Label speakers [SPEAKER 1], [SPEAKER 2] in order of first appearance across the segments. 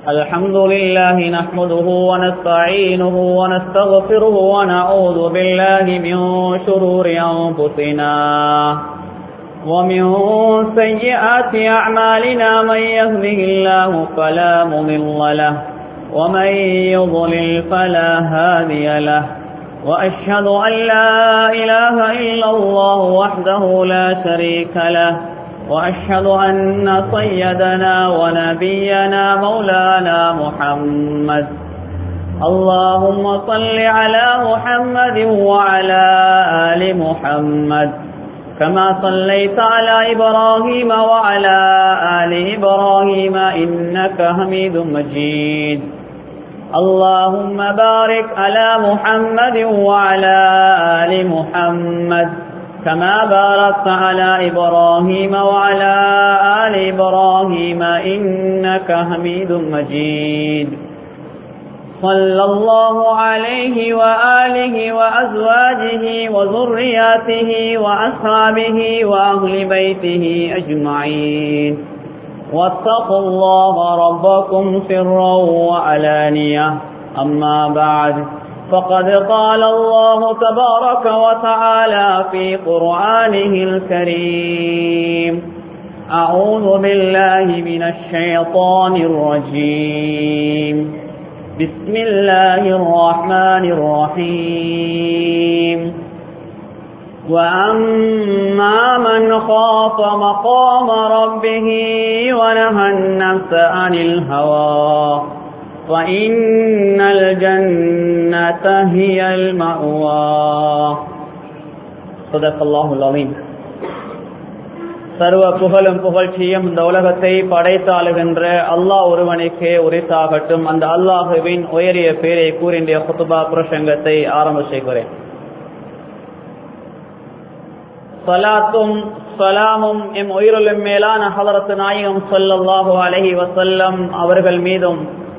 [SPEAKER 1] الحمد لله نحمده ونستعينه ونستغفره ونعوذ بالله من شرور أنفسنا ومن سيئات أعمالنا من يهده الله فلا مضل له ومن يضلل فلا هادي له وأشهد أن لا إله إلا الله وحده لا شريك له وأشهد أن سيدنا ونبينا مولانا محمد اللهم صل على محمد وعلى آل محمد كما صليت على إبراهيم وعلى آل إبراهيم إنك حميد مجيد اللهم بارك على محمد وعلى آل محمد كما باركت على إبراهيم وعلى آل إبراهيم إنك حميد مجيد صلى الله عليه وآله وأزواجه وذرياته وأصحابه وأهل بيته أجمعين واتقوا الله ربكم سرا وعلانية أما بعد فقد قال الله تبارك وتعالى في قرآنه الكريم أعوذ بالله من الشيطان الرجيم بسم الله الرحمن الرحيم وأما من خاف مقام ربه ونهى النفس عن الهوى فإن الجنة هي المأوى صدق الله العظيم சர்வ புகழும் புகழ்ச்சியும் இந்த உலகத்தை படைத்தாளுகின்ற அல்லாஹ் ஒருவனுக்கே உரித்தாகட்டும் அந்த அல்லாஹுவின் உயரிய பேரை கூறிய குத்துபா புரசங்கத்தை ஆரம்ப செய்கிறேன் சலாத்தும் சலாமும் எம் உயிருளும் மேலான ஹதரத்து நாயகம் சொல்லல்லாஹு அலஹி வசல்லம் அவர்கள் மீதும்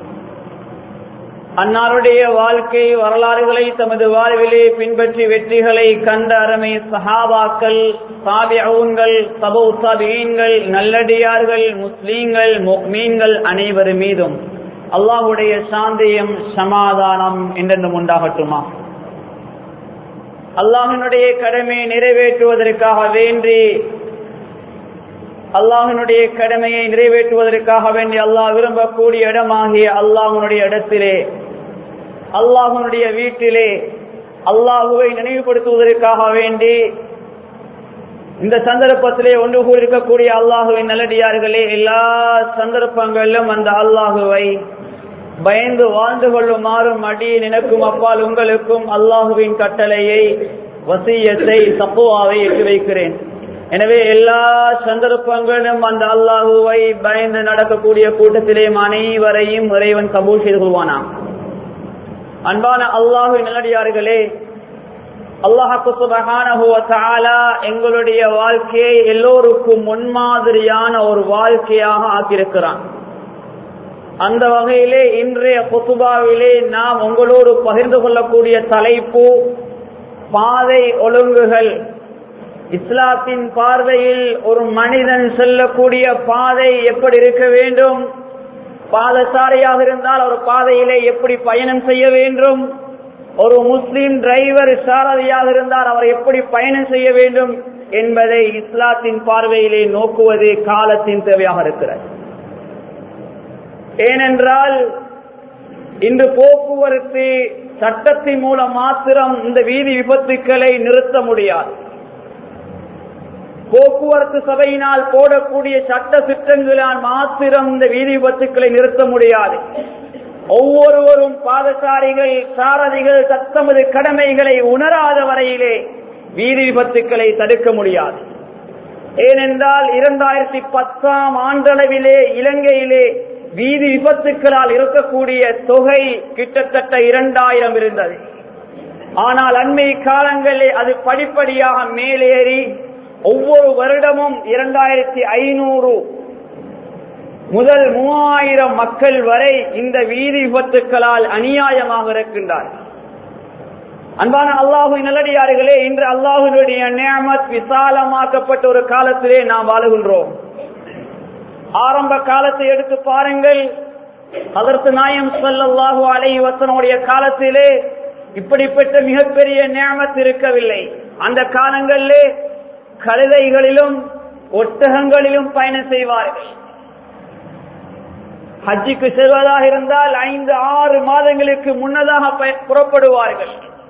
[SPEAKER 1] அன்னாருடைய வாழ்க்கை வரலாறுகளை தமது வாழ்விலே பின்பற்றி வெற்றிகளை கண்ட அருமை சஹாபாக்கள் சாபியவுன்கள் சபு சாபியன்கள் நல்லடியார்கள் முஸ்லீம்கள் மீன்கள் அனைவர் மீதும் அல்லாஹுடைய சாந்தியம் சமாதானம் என்றென்றும் உண்டாகட்டுமா அல்லாஹினுடைய கடமையை நிறைவேற்றுவதற்காக வேண்டி அல்லாஹினுடைய கடமையை நிறைவேற்றுவதற்காக வேண்டி அல்லாஹ் விரும்பக்கூடிய இடமாகிய அல்லாஹனுடைய இடத்திலே அல்லாஹனுடைய வீட்டிலே அல்லாஹுவை நினைவுபடுத்துவதற்காக வேண்டி இந்த சந்தர்ப்பத்திலே ஒன்று கூறியிருக்கக்கூடிய அல்லாஹுவின் நல்லடியார்களே எல்லா சந்தர்ப்பங்களிலும் அந்த அல்லாஹுவை பயந்து வாழ்ந்து கொள்ளுமாறும் அடி நினைக்கும் அப்பால் உங்களுக்கும் அல்லாஹுவின் கட்டளையை வசியத்தை தப்புவாவை எட்டு வைக்கிறேன் எனவே எல்லா சந்தர்ப்பங்களும் அந்த அல்லாஹுவை பயந்து நடக்கக்கூடிய கூட்டத்திலே அனைவரையும் இறைவன் கபூல் செய்து கொள்வானாம் அன்பான அல்லாஹு நல்லடியார்களே அல்லாஹு சுபகான எங்களுடைய வாழ்க்கையை எல்லோருக்கும் முன்மாதிரியான ஒரு வாழ்க்கையாக ஆக்கியிருக்கிறான் அந்த வகையிலே இன்றைய குத்துபாவிலே நாம் உங்களோடு பகிர்ந்து கொள்ளக்கூடிய தலைப்பு பாதை ஒழுங்குகள் இஸ்லாத்தின் பார்வையில் ஒரு மனிதன் செல்லக்கூடிய பாதை எப்படி இருக்க வேண்டும் பாதசாரியாக இருந்தால் ஒரு பாதையிலே எப்படி பயணம் செய்ய வேண்டும் ஒரு முஸ்லிம் டிரைவர் சாரதியாக இருந்தால் அவர் எப்படி பயணம் செய்ய வேண்டும் என்பதை இஸ்லாத்தின் பார்வையிலே நோக்குவது காலத்தின் தேவையாக இருக்கிறது ஏனென்றால் இன்று போக்குவரத்து சட்டத்தின் மூலம் மாத்திரம் இந்த வீதி விபத்துக்களை நிறுத்த முடியாது போக்குவரத்து சபையினால் போடக்கூடிய சட்ட திட்டங்களால் மாத்திரம் இந்த வீதி விபத்துக்களை நிறுத்த முடியாது ஒவ்வொருவரும் பாதசாரிகள் சாரதிகள் தத்தமது கடமைகளை உணராத வரையிலே வீதி விபத்துக்களை தடுக்க முடியாது ஏனென்றால் இரண்டாயிரத்தி பத்தாம் ஆண்டளவிலே இலங்கையிலே வீதி விபத்துக்களால் இருக்கக்கூடிய தொகை கிட்டத்தட்ட இரண்டாயிரம் இருந்தது ஆனால் அண்மை காலங்களிலே அது படிப்படியாக மேலேறி ஒவ்வொரு வருடமும் இரண்டாயிரத்தி ஐநூறு முதல் மூவாயிரம் மக்கள் வரை இந்த வீதி விபத்துக்களால் அநியாயமாக இருக்கின்றார் அன்பான அல்லாஹு நல்லடியார்களே இன்று அல்லாஹுடைய நியமத் விசாலமாக்கப்பட்ட ஒரு காலத்திலே நாம் வாழுகின்றோம் ஆரம்ப காலத்தை எடுத்து பாருங்கள் அதற்கு நாயம் சொல்லல்லாஹு அலை வசனுடைய காலத்திலே இப்படிப்பட்ட மிகப்பெரிய நியமத் இருக்கவில்லை அந்த காலங்களிலே கழுதைகளிலும் ஒட்டகங்களிலும் பயணம் செய்வார்கள் ஹஜ்ஜிக்கு செல்வதாக இருந்தால் ஐந்து ஆறு மாதங்களுக்கு முன்னதாக புறப்படுவார்கள்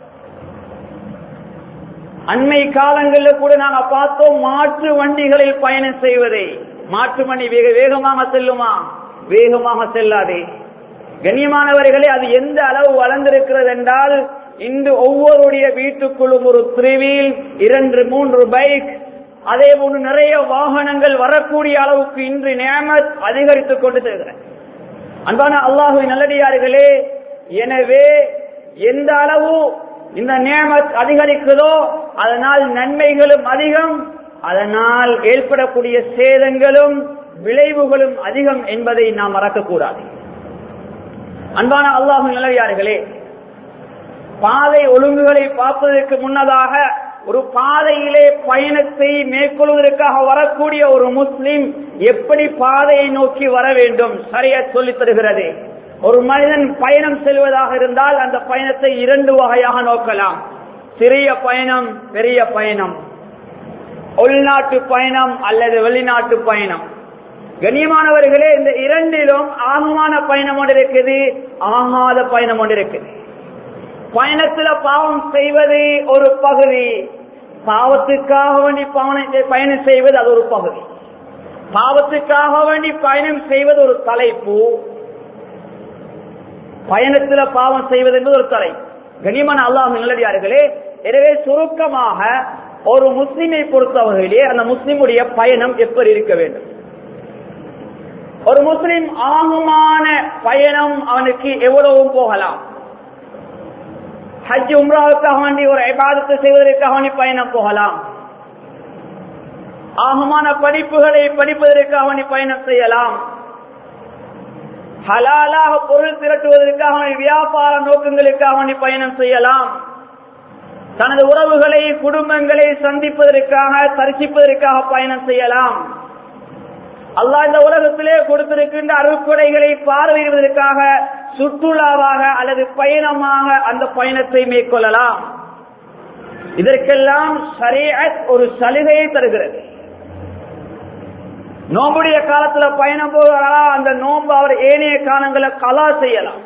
[SPEAKER 1] அண்மை காலங்களில் கூட நாங்க பார்த்தோம் மாற்று வண்டிகளில் பயணம் செய்வதை மாற்று வண்டி வேக வேகமாக செல்லுமா வேகமாக செல்லாதே கண்ணியமானவர்களே அது எந்த அளவு வளர்ந்திருக்கிறது என்றால் இன்று ஒவ்வொருடைய வீட்டுக்குள்ளும் ஒரு த்ரிவீல் இரண்டு மூன்று பைக் அதே போன்று நிறைய வாகனங்கள் வரக்கூடிய அளவுக்கு இன்று நியமத் அதிகரித்துக் கொண்டு செல்கிறேன் அன்பான அல்லாஹுவின் நல்லடியார்களே எனவே எந்த அளவு இந்த நியமத் அதிகரிக்குதோ அதனால் நன்மைகளும் அதிகம் அதனால் ஏற்படக்கூடிய சேதங்களும் விளைவுகளும் அதிகம் என்பதை நாம் மறக்கக்கூடாது அன்பான அல்லாஹு நிலவியார்களே பாதை ஒழுங்குகளை பார்ப்பதற்கு முன்னதாக ஒரு பாதையிலே பயணத்தை மேற்கொள்வதற்காக வரக்கூடிய ஒரு முஸ்லிம் எப்படி பாதையை நோக்கி வர வேண்டும் சரியா சொல்லித் தருகிறது ஒரு மனிதன் பயணம் செல்வதாக இருந்தால் அந்த பயணத்தை இரண்டு வகையாக நோக்கலாம் சிறிய பயணம் பெரிய பயணம் உள்நாட்டு பயணம் அல்லது வெளிநாட்டு பயணம் கண்ணியமானவர்களே இந்த இரண்டிலும் ஆகமான பயணம் ஒன்று இருக்குது ஆகாத பயணம் ஒன்று இருக்குது பயணத்துல பாவம் செய்வது ஒரு பகுதி பாவத்துக்காக வேண்டி பயணம் செய்வது அது ஒரு பகுதி பாவத்துக்காக வேண்டி பயணம் செய்வது ஒரு தலைப்பு பயணத்துல பாவம் செய்வது என்பது ஒரு தலை கனிமன அல்லாஹ் நல்லடியார்களே எனவே சுருக்கமாக ஒரு முஸ்லிமை பொறுத்தவரையிலே அந்த முஸ்லிமுடைய பயணம் எப்படி இருக்க வேண்டும் ஒரு முஸ்லிம் ஆகமான பயணம் அவனுக்கு எவ்வளவும் போகலாம் ஹஜ் உம்ராவுக்காக வேண்டி ஒரு ஐபாதத்தை செய்வதற்காக வேண்டி பயணம் போகலாம் ஆகமான படிப்புகளை படிப்பதற்காக வேண்டி பயணம் செய்யலாம் ஹலாலாக பொருள் திரட்டுவதற்காக வியாபார நோக்கங்களுக்காக வேண்டி பயணம் செய்யலாம் தனது உறவுகளை குடும்பங்களை சந்திப்பதற்காக தரிசிப்பதற்காக பயணம் செய்யலாம் அல்லாஹ் இந்த உலகத்திலே கொடுத்திருக்கின்ற அருட்கொடைகளை பார்வையிடுவதற்காக சுற்றுலாவாக அல்லது பயணமாக அந்த பயணத்தை மேற்கொள்ளலாம் இதற்கெல்லாம் சரியத் ஒரு சலுகையை தருகிறது நோம்புடைய காலத்துல பயணம் போகிறாரா அந்த நோன்பு அவர் ஏனைய காலங்களை கலா செய்யலாம்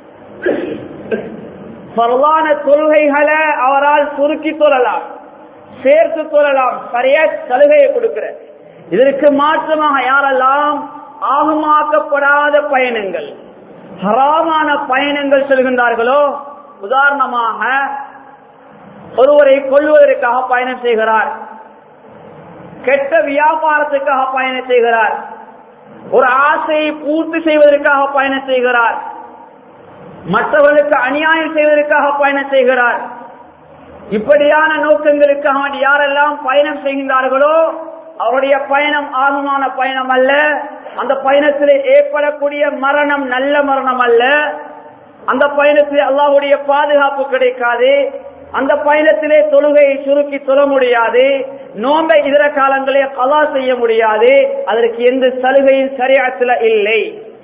[SPEAKER 1] பரவான தொழுகைகளை அவரால் சுருக்கி தொழலாம் சேர்த்து தொழலாம் சரியா சலுகையை கொடுக்கிற இதற்கு மாற்றமாக யாரெல்லாம் ஆகமாக்கப்படாத பயணங்கள் ஹராமான பயணங்கள் செல்கின்றார்களோ உதாரணமாக ஒருவரை கொள்வதற்காக பயணம் செய்கிறார் கெட்ட வியாபாரத்துக்காக பயணம் செய்கிறார் ஒரு ஆசையை பூர்த்தி செய்வதற்காக பயணம் செய்கிறார் மற்றவர்களுக்கு அநியாயம் செய்வதற்காக பயணம் செய்கிறார் இப்படியான நோக்கங்களுக்காக யாரெல்லாம் பயணம் செய்கின்றார்களோ அவருடைய பயணம் ஆகமான பயணம் அல்ல அந்த பயணத்தில் ஏற்படக்கூடிய மரணம் நல்ல மரணம் அல்ல அந்த பயணத்தில் அல்லாஹுடைய பாதுகாப்பு கிடைக்காது அந்த பயணத்திலே தொழுகையை சுருக்கி தொழ முடியாது நோம்பை இதர காலங்களே கலா செய்ய முடியாது அதற்கு எந்த சலுகையும் சரியாத்துல இல்லை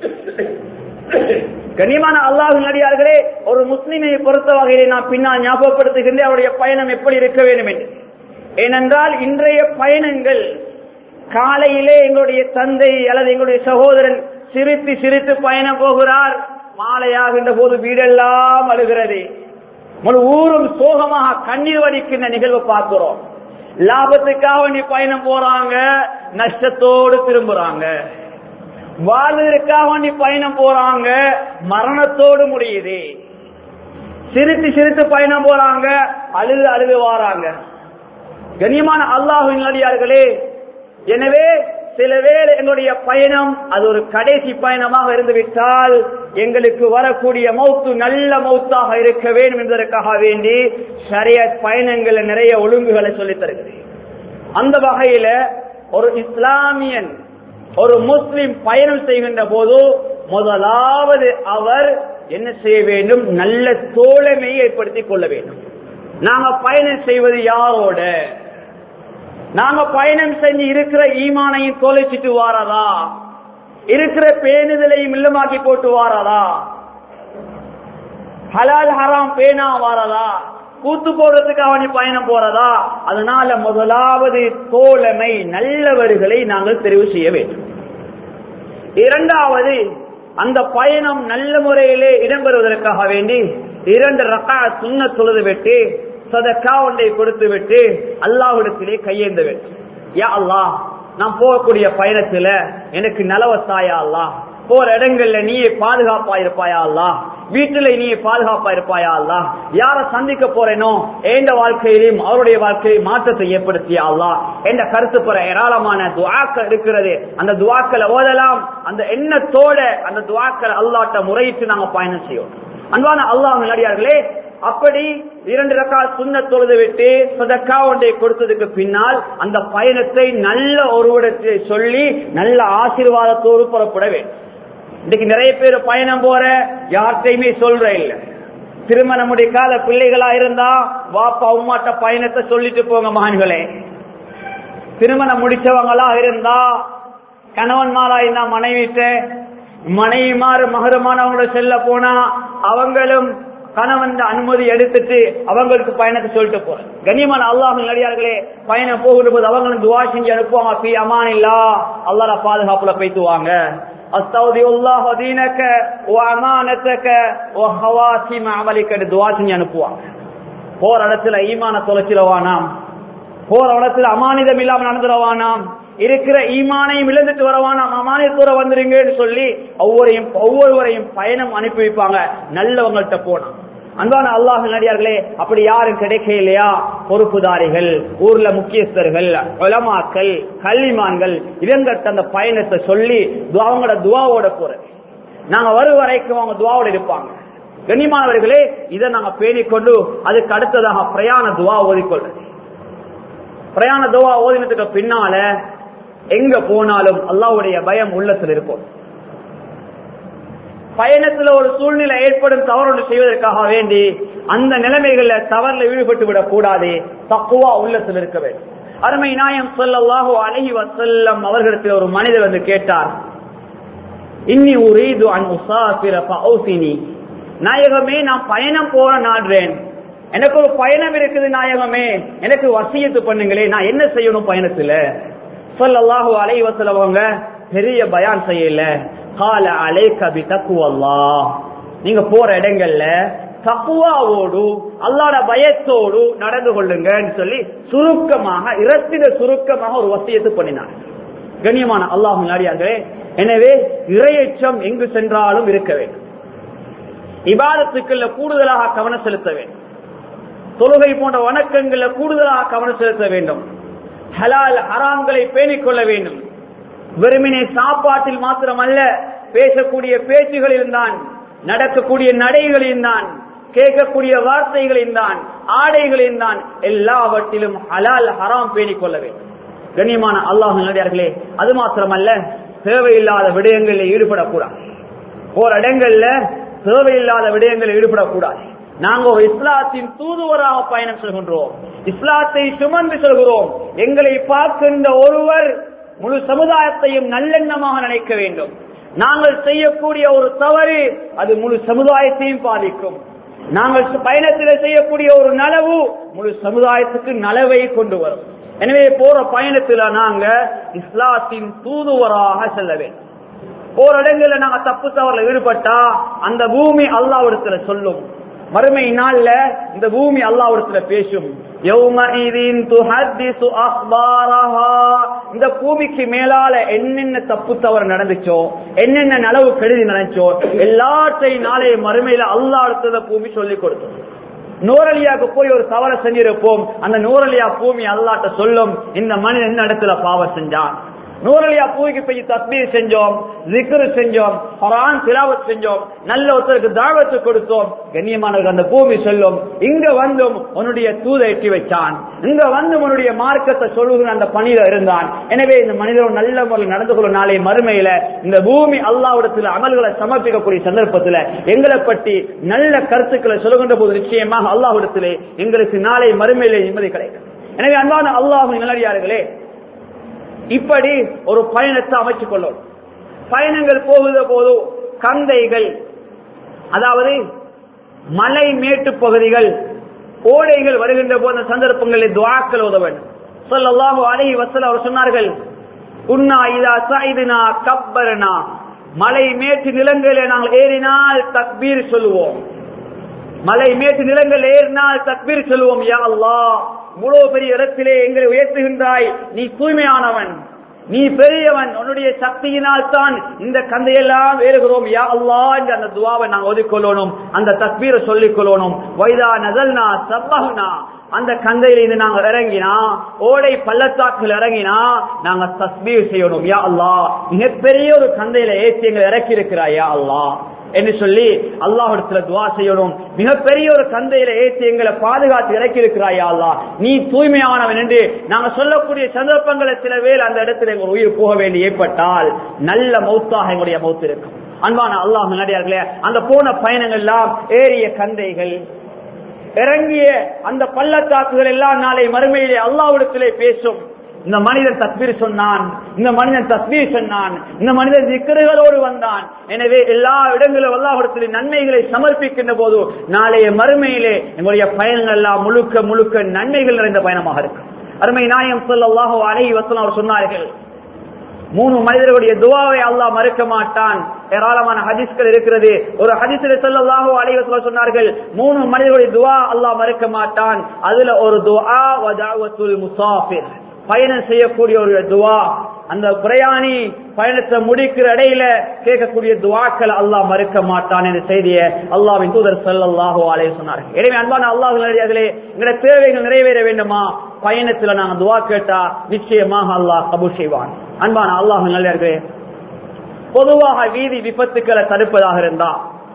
[SPEAKER 1] கண்ணியமான அல்லாஹ் நடிகார்களே ஒரு முஸ்லிமை பொறுத்த வகையிலே நான் பின்னால் ஞாபகப்படுத்துகின்றேன் அவருடைய பயணம் எப்படி இருக்க வேண்டும் என்று ஏனென்றால் இன்றைய பயணங்கள் காலையிலே எங்களுடைய தந்தை அல்லது எங்களுடைய சகோதரன் சிரித்து சிரித்து பயணம் போகிறார் மாலையாகின்ற போது வீடெல்லாம் அழுகிறது முழு ஊரும் சோகமாக கண்ணீர் வடிக்கின்ற நிகழ்வு பார்க்கிறோம் லாபத்துக்காக வேண்டி பயணம் போறாங்க நஷ்டத்தோடு திரும்புறாங்க வாழ்வதற்காக வேண்டி பயணம் போறாங்க மரணத்தோடு முடியுது சிரித்து சிரித்து பயணம் போறாங்க அழுது அழுது வாராங்க கண்ணியமான அல்லாஹின் நடிகார்களே எனவே சில வேளை எங்களுடைய பயணம் அது ஒரு கடைசி பயணமாக இருந்துவிட்டால் எங்களுக்கு வரக்கூடிய மௌத்து நல்ல மௌத்தாக இருக்க வேண்டும் என்பதற்காக வேண்டி சரிய பயணங்கள் நிறைய ஒழுங்குகளை சொல்லித் தருகிறேன் அந்த வகையில ஒரு இஸ்லாமியன் ஒரு முஸ்லிம் பயணம் செய்கின்ற போது முதலாவது அவர் என்ன செய்ய வேண்டும் நல்ல தோழமையை ஏற்படுத்திக் கொள்ள வேண்டும் நாங்க பயணம் செய்வது யாரோட நாங்க பயணம் செஞ்சு இருக்கிற ஈமானையும் தொலைச்சிட்டு வாரதா இருக்கிற பேணுதலையும் இல்லமாக்கி போட்டு வாரதா ஹலால் ஹராம் பேனா வாரதா கூத்து போடுறதுக்கு அவனி பயணம் போறதா அதனால முதலாவது தோழமை நல்லவர்களை நாங்கள் தெரிவு செய்ய வேண்டும் இரண்டாவது அந்த பயணம் நல்ல முறையிலே இடம்பெறுவதற்காக வேண்டி இரண்டு ரக்கா சுண்ண தொழுது விட்டு சதக்கா ஒன்றை கொடுத்து விட்டு அல்லாஹ்விடத்திலே கையேந்த வேண்டும் யா அல்லாஹ் நான் போகக்கூடிய பயணத்துல எனக்கு நலவத்தாயா அல்லாஹ் போற இடங்கள்ல நீயே பாதுகாப்பா இருப்பாயா அல்லாஹ் வீட்டுல நீ பாதுகாப்பா இருப்பாயா அல்லாஹ் யார சந்திக்க போறேனோ எந்த வாழ்க்கையிலும் அவருடைய வாழ்க்கையை மாற்றத்தை ஏற்படுத்தியா அல்லாஹ் என்ற கருத்து பெற ஏராளமான துவாக்கள் இருக்கிறது அந்த துவாக்களை ஓதலாம் அந்த எண்ணத்தோட அந்த துவாக்களை அல்லாட்ட முறையிட்டு நாங்க பயணம் செய்வோம் அன்பான அல்லாஹ் நடிகார்களே அப்படி இரண்டு ரக்கா சுண்ண தொழுது விட்டு சதக்கா ஒன்றை கொடுத்ததுக்கு பின்னால் அந்த பயணத்தை நல்ல ஒருவிடத்தை சொல்லி நல்ல ஆசீர்வாதத்தோடு புறப்பட வேண்டும் இன்னைக்கு நிறைய பேர் பயணம் போற யார்கிட்டையுமே சொல்ற இல்ல திருமணம் முடிக்காத பிள்ளைகளா இருந்தா வாப்பா உமாட்ட பயணத்தை சொல்லிட்டு போங்க மகன்களே திருமணம் முடிச்சவங்களா இருந்தா கணவன்மாரா இருந்தா மனைவிட்ட மனைவிமாறு மகரமானவங்கள செல்ல போனா அவங்களும் கணவன் அனுமதி எடுத்துட்டு அவங்களுக்கு பயணத்தை சொல்லிட்டு போறேன் கண்ணியமான அல்லாஹ் நடிகார்களே பயணம் போகிற போது அவங்களும் துவா செஞ்சு அனுப்புவாங்க பி அமான் இல்லா அல்லாட பாதுகாப்புல போய்த்துவாங்க அஸ்தௌதி உல்லாஹ் தீனக்க ஓ அமானத்தக்க ஓ ஹவாசிம அமலிக்க துவா செஞ்சு அனுப்புவாங்க போற இடத்துல ஈமான தொலைச்சிடவானாம் போற இடத்துல அமானிதம் இல்லாம நடந்துடவானாம் இருக்கிற ஈமானையும் இழந்துட்டு வரவானாம் அமானியத்தோட வந்துருங்கன்னு சொல்லி ஒவ்வொருவரையும் ஒவ்வொருவரையும் பயணம் அனுப்பி வைப்பாங்க நல்லவங்கள்ட்ட போனா அன்பான அல்லாஹ் நடிகார்களே அப்படி யாரும் கிடைக்க இல்லையா பொறுப்புதாரிகள் ஊர்ல முக்கியஸ்தர்கள் உலமாக்கள் கல்விமான்கள் இவங்கிட்ட அந்த பயணத்தை சொல்லி அவங்களோட துவாவோட போறது நாங்க வரும் வரைக்கும் அவங்க துவாவோட இருப்பாங்க கண்ணியமானவர்களே இதை நாங்க பேணிக்கொண்டு அதுக்கு அடுத்ததாக பிரயாண துவா ஓதிக்கொள்றது பிரயாண துவா ஓதினத்துக்கு பின்னால எங்க போனாலும் அல்லாவுடைய பயம் உள்ளத்தில் இருக்கும் பயணத்துல ஒரு சூழ்நிலை ஏற்படும் தவறு செய்வதற்காக வேண்டி அந்த நிலைமைகள்ல தவறுல ஈடுபட்டு விடக் கூடாது தக்குவா உள்ளத்தில் இருக்க வேண்டும் அருமை நாயம் சொல்லல்லாஹோ அழகி வசல்லம் அவர்களிடத்தில் ஒரு மனிதர் வந்து கேட்டார் இன்னி உரீது அன் உசாபிர பௌசினி நாயகமே நான் பயணம் போற நாடுறேன் எனக்கு ஒரு பயணம் இருக்குது நாயகமே எனக்கு வசியத்து பண்ணுங்களே நான் என்ன செய்யணும் பயணத்துல சொல்லல்லாஹு அலை வசலவங்க பெரிய பயான் செய்யல கால அலை கபி தக்குவல்லா நீங்க போற இடங்கள்ல தக்குவாவோடு அல்லாட பயத்தோடு நடந்து கொள்ளுங்கன்னு சொல்லி சுருக்கமாக இரத்தின சுருக்கமாக ஒரு வசியத்து பண்ணினார் கண்ணியமான அல்லாஹ் நாடியார்களே எனவே இரையச்சம் எங்கு சென்றாலும் இருக்க வேண்டும் இபாதத்துக்குள்ள கூடுதலாக கவனம் செலுத்த வேண்டும் தொழுகை போன்ற வணக்கங்கள்ல கூடுதலாக கவனம் செலுத்த வேண்டும் ஹலால் ஹராம்களை பேணிக் கொள்ள வேண்டும் வெறுமனே சாப்பாட்டில் மாத்திரமல்ல பேசக்கூடிய பேச்சுகளில் தான் நடக்கக்கூடிய நடைகளில் தான் கேட்கக்கூடிய வார்த்தைகளில் தான் ஆடைகளில் தான் எல்லாவற்றிலும் ஹலால் ஹராம் பேணிக் கொள்ள வேண்டும் கண்ணியமான அல்லாஹ் நடிகார்களே அது மாத்திரமல்ல தேவையில்லாத விடயங்களில் ஈடுபடக்கூடாது ஒரு இடங்கள்ல தேவையில்லாத விடயங்களில் ஈடுபடக்கூடாது நாங்க ஒரு இஸ்லாத்தின் தூதுவராக பயணம் செய்கின்றோம் இஸ்லாத்தை சுமந்து செல்கிறோம் எங்களை பார்க்கின்ற ஒருவர் முழு சமுதாயத்தையும் நல்லெண்ணமாக நினைக்க வேண்டும் நாங்கள் செய்யக்கூடிய ஒரு தவறு அது முழு சமுதாயத்தையும் பாதிக்கும் நாங்கள் பயணத்தில் செய்யக்கூடிய ஒரு நலவு முழு சமுதாயத்துக்கு நலவை கொண்டு வரும் எனவே போற பயணத்துல நாங்க இஸ்லாத்தின் தூதுவராக செல்ல வேண்டும் போற இடங்கள்ல நாங்க தப்பு தவறுல ஈடுபட்டா அந்த பூமி அல்லாவிடத்துல சொல்லும் மறுமை நாள்ல இந்த பூமி அல்லாவிடத்துல பேசும் இந்த பூமிக்கு மேலால என்னென்ன தப்பு தவறு நடந்துச்சோ என்னென்ன நலவு கெடுதி நடந்துச்சோ எல்லாத்தையும் நாளைய மறுமையில அல்லா அடுத்தத பூமி சொல்லி கொடுத்தோம் நூரலியாக்கு போய் ஒரு தவறை செஞ்சிருப்போம் அந்த நூரலியா பூமி அல்லாட்ட சொல்லும் இந்த மனிதன் என்ன இடத்துல பாவம் செஞ்சான் நூறலியா பூமிக்கு போய் தஸ்மீர் செஞ்சோம் ஜிக்ரு செஞ்சோம் குரான் திலாவத் செஞ்சோம் நல்ல ஒருத்தருக்கு தாவத்து கொடுத்தோம் கண்ணியமானவர்கள் அந்த பூமி சொல்லும் இங்க வந்தும் உன்னுடைய தூதை எட்டி வச்சான் இங்க வந்து உன்னுடைய மார்க்கத்தை சொல்லுகிற அந்த பணியில இருந்தான் எனவே இந்த மனிதர் நல்ல முறையில் நடந்து கொள்ளும் நாளை மறுமையில இந்த பூமி அல்லாவிடத்தில் அமல்களை சமர்ப்பிக்கக்கூடிய சந்தர்ப்பத்தில் எங்களை பற்றி நல்ல கருத்துக்களை சொல்லுகின்ற போது நிச்சயமாக அல்லாஹ்விடத்திலே எங்களுக்கு நாளை மறுமையிலே நிம்மதி கிடைக்கும் எனவே அன்பான அல்லாஹ் நல்லடியார்களே இப்படி ஒரு பயணத்தை அமைச்சுக் கொள்ளும் பயணங்கள் போகுத போது கந்தைகள் அதாவது மலை மேட்டு பகுதிகள் ஓடைகள் வருகின்ற போது அந்த சந்தர்ப்பங்களில் துவாக்கள் உதவ வேண்டும் சொல்லல்லாஹு அலைஹி வஸல்லம் அவர் சொன்னார்கள் உன்னா இதா சைதுனா கப்பரனா மலை மேட்டு நிலங்களிலே நாங்கள் ஏறினால் தக்பீர் சொல்லுவோம் மலை மேட்டு நிலங்கள் ஏறினால் தக்பீர் சொல்லுவோம் யா அல்லாஹ் இவ்வளவு பெரிய இடத்திலே எங்களை உயர்த்துகின்றாய் நீ தூய்மையானவன் நீ பெரியவன் உன்னுடைய சக்தியினால் தான் இந்த கந்தையெல்லாம் ஏறுகிறோம் யா அல்லாஹ் என்ற அந்த துவாவை நாங்கள் ஒதுக்கொள்ளணும் அந்த தக்பீரை சொல்லிக் கொள்ளணும் வைதா நதல்னா சப்பஹ்னா அந்த கந்தையில இருந்து நாங்க இறங்கினா ஓடை பள்ளத்தாக்குல இறங்கினா நாங்க தஸ்பீர் செய்யணும் யா அல்லாஹ் மிகப்பெரிய ஒரு கந்தையில ஏற்றி எங்களை இறக்கி இருக்கிறாய் யா அல்லாஹ் என்று சொல்லி அல்லாஹிடத்துல துவா செய்யணும் மிகப்பெரிய ஒரு கந்தையில ஏற்றி எங்களை பாதுகாத்து இறக்கி இருக்கிறாய் யா அல்லாஹ் நீ தூய்மையானவன் என்று நாங்க சொல்லக்கூடிய சந்தர்ப்பங்களை சில வேளை அந்த இடத்துல எங்க உயிர் போக வேண்டி ஏற்பட்டால் நல்ல மௌத்தாக எங்களுடைய மௌத்து இருக்கும் அன்பான அல்லாஹ் நடிகார்களே அந்த போன பயணங்கள் எல்லாம் ஏறிய கந்தைகள் இறங்கிய அந்த பள்ளத்தாக்குகள் எல்லாம் நாளை மறுமையிலே அல்லாவிடத்திலே பேசும் இந்த மனிதன் தஸ்பீர் சொன்னான் இந்த மனிதன் தஸ்பீர் சொன்னான் இந்த மனிதன் திக்கர்களோடு வந்தான் எனவே எல்லா இடங்களிலும் அல்லாஹிடத்தில் நன்மைகளை சமர்ப்பிக்கின்ற போது நாளைய மறுமையிலே எங்களுடைய பயணங்கள் எல்லாம் முழுக்க முழுக்க நன்மைகள் நிறைந்த பயணமாக இருக்கும் அருமை நாயம் சொல்லல்லாஹோ அலைஹி வசனம் அவர் சொன்னார்கள் மூணு மனிதர்களுடைய துவாவை அல்லாஹ் மறுக்க மாட்டான் ஏராளமான ஹதீஸ்கள் இருக்கிறது ஒரு ஹதீஸில் சொல்லல்லாஹோ அலைவசம் சொன்னார்கள் மூணு மனிதர்களுடைய துவா அல்லாஹ் மறுக்க மாட்டான் அதுல ஒரு துவா வதாவத்துல் முசாஃபிர் பயணம் செய்யக்கூடிய ஒரு துவா அந்த பிரயாணி பயணத்தை முடிக்கிற இடையில கேட்கக்கூடிய துவாக்கள் அல்லாஹ் மறுக்க மாட்டான் என்ற செய்தியை அல்லாவின் தூதர் சல்லாஹோ அலைய சொன்னார்கள் எனவே அன்பான அல்லாஹ் நிறையார்களே எங்களுடைய தேவைகள் நிறைவேற வேண்டுமா பயணத்துல நாங்க துவா கேட்டா நிச்சயமாக அல்லாஹ் கபூல் செய்வான் அன்பான அல்லாஹ் நல்லே பொதுவாக வீதி விபத்துக்களை தடுப்பதாக இருந்தா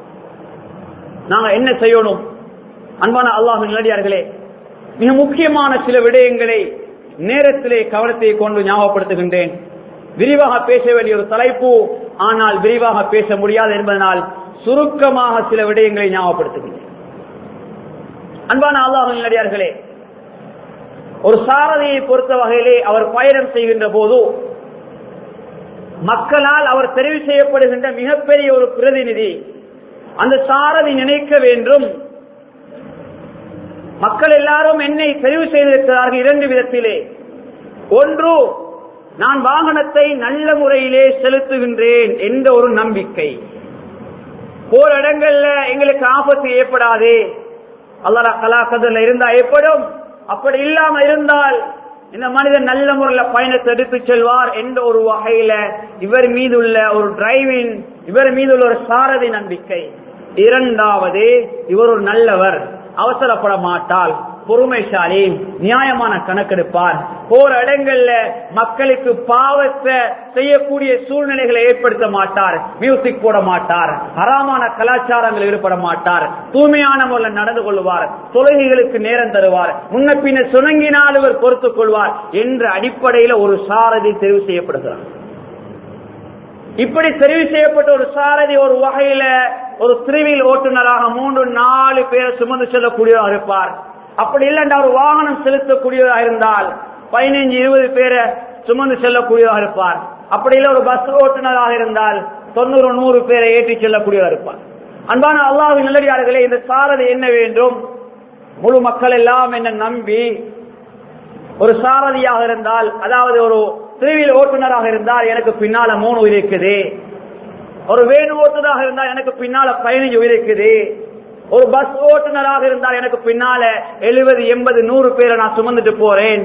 [SPEAKER 1] நாங்க என்ன செய்யணும் அன்பான அல்லாஹ் நல்லடியார்களே மிக முக்கியமான சில விடயங்களை நேரத்திலே கவனத்தை கொண்டு ஞாபகப்படுத்துகின்றேன் விரிவாக பேச வேண்டிய ஒரு தலைப்பு ஆனால் விரிவாக பேச முடியாது என்பதனால் சுருக்கமாக சில விடயங்களை ஞாபகப்படுத்துகின்றேன் அன்பான அல்லாஹ் நல்லடியார்களே ஒரு சாரதியை பொறுத்த வகையிலே அவர் பயணம் செய்கின்ற போது மக்களால் அவர் தெரிவு செய்யப்படுகின்ற மிகப்பெரிய ஒரு பிரதிநிதி அந்த சாரதி நினைக்க வேண்டும் மக்கள் எல்லாரும் என்னை தெரிவு செய்திருக்கிறார்கள் இரண்டு விதத்திலே ஒன்று நான் வாகனத்தை நல்ல முறையிலே செலுத்துகின்றேன் என்ற ஒரு நம்பிக்கை போற இடங்கள்ல எங்களுக்கு ஆபத்து ஏற்படாதே அல்லா கலாக்கதில் இருந்தா ஏற்படும் அப்படி இல்லாம இருந்தால் இந்த மனிதன் நல்ல முறையில் பயணத்தை எடுத்து செல்வார் என்ற ஒரு வகையில இவர் மீது உள்ள ஒரு டிரைவிங் இவர் மீது உள்ள ஒரு சாரதி நம்பிக்கை இரண்டாவது இவர் ஒரு நல்லவர் அவசரப்பட மாட்டால் பொறுமைசாலி நியாயமான கணக்கெடுப்பார் போற இடங்கள்ல மக்களுக்கு பாவத்தை செய்யக்கூடிய சூழ்நிலைகளை ஏற்படுத்த மாட்டார் மியூசிக் போட மாட்டார் ஹராமான கலாச்சாரங்கள் ஈடுபட மாட்டார் தூய்மையான முறையில் நடந்து கொள்வார் தொழுகைகளுக்கு நேரம் தருவார் முன்ன பின்ன சுணங்கினால் இவர் பொறுத்துக் கொள்வார் என்ற அடிப்படையில் ஒரு சாரதி தெரிவு செய்யப்படுகிறார் இப்படி தெரிவு செய்யப்பட்ட ஒரு சாரதி ஒரு வகையில ஒரு திருவில் ஓட்டுநராக மூன்று நாலு பேரை சுமந்து செல்லக்கூடியவராக இருப்பார் அப்படி இல்லைண்டா ஒரு வாகனம் செலுத்தக்கூடியவராக இருந்தால் பதினைஞ்சு இருபது பேரை சுமந்து செல்லக்கூடியவராக இருப்பார் அப்படி இல்லை ஒரு பஸ் ஓட்டுநராக இருந்தால் தொண்ணூறு நூறு பேரை ஏற்றி செல்லக்கூடியவராக இருப்பார் அன்பான அல்லாஹ் நல்லடியார்களே இந்த சாரதி என்ன வேண்டும் முழு மக்கள் எல்லாம் என்ன நம்பி ஒரு சாரதியாக இருந்தால் அதாவது ஒரு திருவியில் ஓட்டுநராக இருந்தால் எனக்கு பின்னால மூணு உயிர் இருக்குது ஒரு வேணு ஓட்டுநராக இருந்தால் எனக்கு பின்னால பதினஞ்சு உயிர் இருக்குது ஒரு பஸ் ஓட்டுநராக இருந்தால் எனக்கு பின்னால எழுபது எண்பது நூறு பேரை நான் சுமந்துட்டு போறேன்